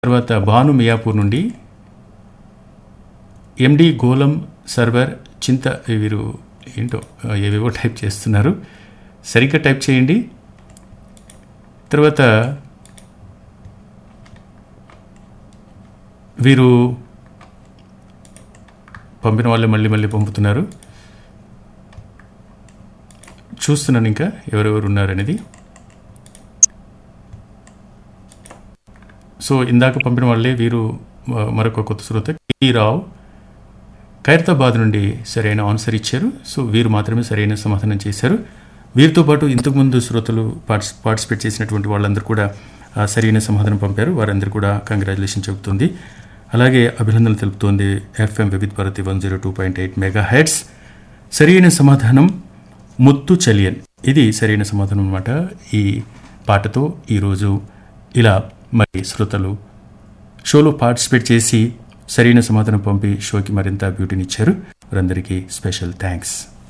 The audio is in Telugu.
తర్వాత భాను మియాపూర్ నుండి ఎండి గోలం సర్వర్ చింత వీరు ఏంటో ఏవేవో టైప్ చేస్తున్నారు సరిగ్గా టైప్ చేయండి తర్వాత వీరు పంపిన వాళ్ళే మళ్ళీ మళ్ళీ పంపుతున్నారు చూస్తున్నాను ఇంకా ఎవరెవరు ఉన్నారనేది సో ఇందాక పంపిన వాళ్ళే వీరు మ- మరొక కొత్త శ్రోత కి రావు ఖైరతాబాద్ నుండి సరైన ఆన్సర్ ఇచ్చారు సో వీరు మాత్రమే సరైన సమాధానం చేశారు వీరితో పాటు ఇంతకుముందు శ్రోతలు పార్టిస్ పార్టిసిపేట్ చేసినటువంటి వాళ్ళందరూ కూడా ఆ, సరైన సమాధానం పంపారు వారందరూ కూడా కంగ్రాచులేషన్ చెబుతుంది అలాగే అభినందనలు తెలుపుతోంది FM Vividh Bharati one zero two point eight megahertz సరైన సమాధానం ముత్తు చలియన్ ఇది సరైన సమాధానం అన్నమాట ఈ పాటతో ఈరోజు ఇలా మరి శ్రోతలు షోలో పార్టిసిపేట్ చేసి సరైన సమాధానం పంపి షోకి మరింత బ్యూటీని ఇచ్చారు వారందరికీ స్పెషల్ థ్యాంక్స్